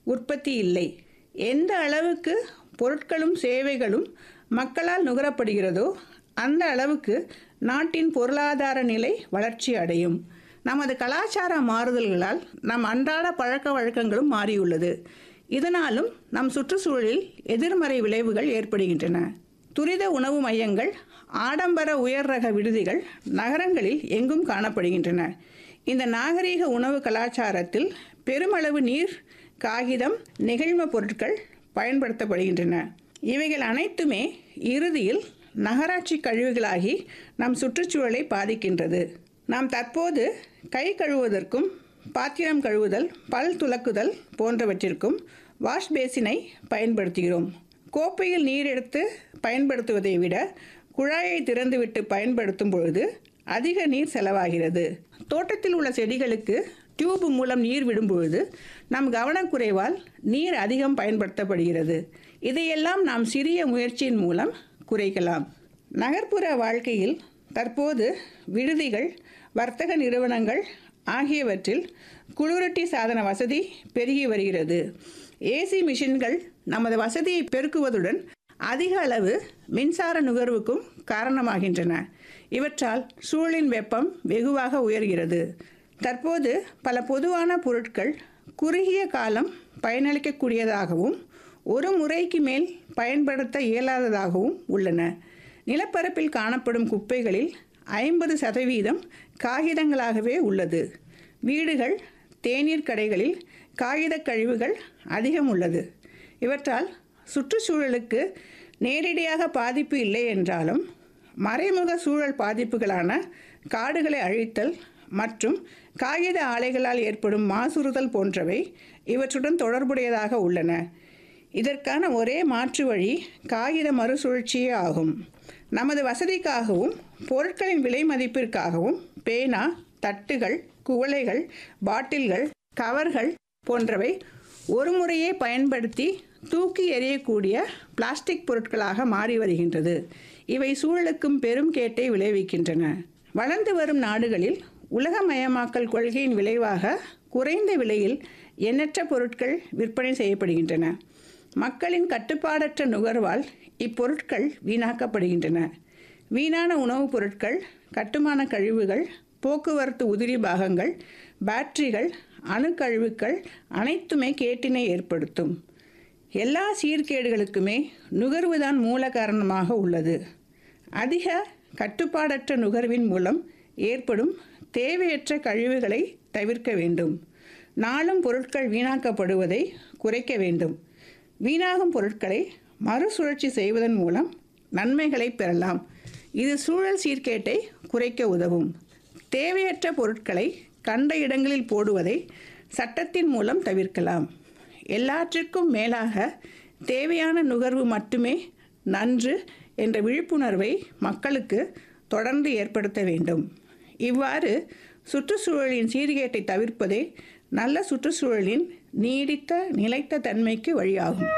உற்பத்தி இல்லை எந்த அளவுக்கு பொருட்களும் சேவைகளும் மக்களால் நுகரப்படுகிறதோ அந்த அளவுக்கு நாட்டின் பொருளாதார நிலை வளர்ச்சி அடையும் நமது கலாச்சார மாறுதல்களால் நம் அன்றாட பழக்க வழக்கங்களும் மாறியுள்ளது இதனாலும் நம் சுற்றுச்சூழலில் எதிர்மறை விளைவுகள் ஏற்படுகின்றன துரித உணவு மையங்கள் ஆடம்பர உயர் ரக விடுதிகள் நகரங்களில் எங்கும் காணப்படுகின்றன இந்த நாகரீக உணவு கலாச்சாரத்தில் பெருமளவு நீர் காகிதம் நெகிழ்ம பொருட்கள் பயன்படுத்தப்படுகின்றன இவைகள் அனைத்துமே இறுதியில் நகராட்சி கழிவுகளாகி நம் சுற்றுச்சூழலை பாதிக்கின்றது நாம் தற்போது கை கழுவுவதற்கும் பாத்திரம் கழுவுதல் பல் துலக்குதல் போன்றவற்றிற்கும் வாஷ் பேசினை பயன்படுத்துகிறோம் கோப்பையில் நீர் எடுத்து பயன்படுத்துவதை விட குழாயை திறந்துவிட்டு பயன்படுத்தும் பொழுது அதிக நீர் செலவாகிறது தோட்டத்தில் உள்ள செடிகளுக்கு டியூப் மூலம் நீர் விடும்பொழுது நம் கவனக்குறைவால் நீர் அதிகம் பயன்படுத்தப்படுகிறது இதையெல்லாம் நாம் சிறிய முயற்சியின் மூலம் குறைக்கலாம் நகர்ப்புற வாழ்க்கையில் தற்போது விடுதிகள் வர்த்தக நிறுவனங்கள் ஆகியவற்றில் குளிரூட்டி சாதன வசதி பெருகி வருகிறது ஏசி மிஷின்கள் நமது வசதியை பெருக்குவதுடன் அதிக அளவு மின்சார நுகர்வுக்கும் காரணமாகின்றன இவற்றால் சூழலின் வெப்பம் வெகுவாக உயர்கிறது தற்போது பல பொதுவான பொருட்கள் குறுகிய காலம் பயனளிக்கக்கூடியதாகவும் ஒரு முறைக்கு மேல் பயன்படுத்த இயலாததாகவும் உள்ளன நிலப்பரப்பில் காணப்படும் குப்பைகளில் ஐம்பது சதவீதம் காகிதங்களாகவே உள்ளது வீடுகள் தேநீர் கடைகளில் காகிதக் கழிவுகள் அதிகம் உள்ளது இவற்றால் சுற்றுச்சூழலுக்கு நேரடியாக பாதிப்பு இல்லை என்றாலும் மறைமுக சூழல் பாதிப்புகளான காடுகளை அழித்தல் மற்றும் காகித ஆலைகளால் ஏற்படும் மாசுறுதல் போன்றவை இவற்றுடன் தொடர்புடையதாக உள்ளன இதற்கான ஒரே மாற்று வழி காகித மறுசுழற்சியே ஆகும் நமது வசதிக்காகவும் பொருட்களின் விலை மதிப்பிற்காகவும் பேனா தட்டுகள் குவளைகள் பாட்டில்கள் கவர்கள் போன்றவை ஒரு முறையே பயன்படுத்தி தூக்கி எறியக்கூடிய பிளாஸ்டிக் பொருட்களாக மாறி வருகின்றது இவை சூழலுக்கும் பெரும் கேட்டை விளைவிக்கின்றன வளர்ந்து வரும் நாடுகளில் உலகமயமாக்கல் கொள்கையின் விளைவாக குறைந்த விலையில் எண்ணற்ற பொருட்கள் விற்பனை செய்யப்படுகின்றன மக்களின் கட்டுப்பாடற்ற நுகர்வால் இப்பொருட்கள் வீணாக்கப்படுகின்றன வீணான உணவுப் பொருட்கள் கட்டுமான கழிவுகள் போக்குவரத்து உதிரி பாகங்கள் பேட்டரிகள் அணுக்கழிவுகள் அனைத்துமே கேட்டினை ஏற்படுத்தும் எல்லா சீர்கேடுகளுக்குமே நுகர்வுதான் மூல காரணமாக உள்ளது அதிக கட்டுப்பாடற்ற நுகர்வின் மூலம் ஏற்படும் தேவையற்ற கழிவுகளை தவிர்க்க வேண்டும் நாளும் பொருட்கள் வீணாக்கப்படுவதை குறைக்க வேண்டும் வீணாகும் பொருட்களை மறுசுழற்சி செய்வதன் மூலம் நன்மைகளை பெறலாம் இது சூழல் சீர்கேட்டை குறைக்க உதவும் தேவையற்ற பொருட்களை கண்ட இடங்களில் போடுவதை சட்டத்தின் மூலம் தவிர்க்கலாம் எல்லாற்றிற்கும் மேலாக தேவையான நுகர்வு மட்டுமே நன்று என்ற விழிப்புணர்வை மக்களுக்கு தொடர்ந்து ஏற்படுத்த வேண்டும் இவ்வாறு சுற்றுச்சூழலின் சீர்கேட்டை தவிர்ப்பதே நல்ல சுற்றுச்சூழலின் நீடித்த நிலைத்த தன்மைக்கு வழியாகும்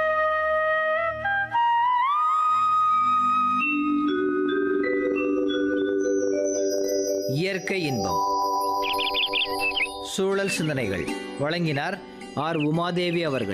இயற்கை இன்பம் சூழல் சிந்தனைகள் வழங்கினார் ஆர் உமாதேவி அவர்கள்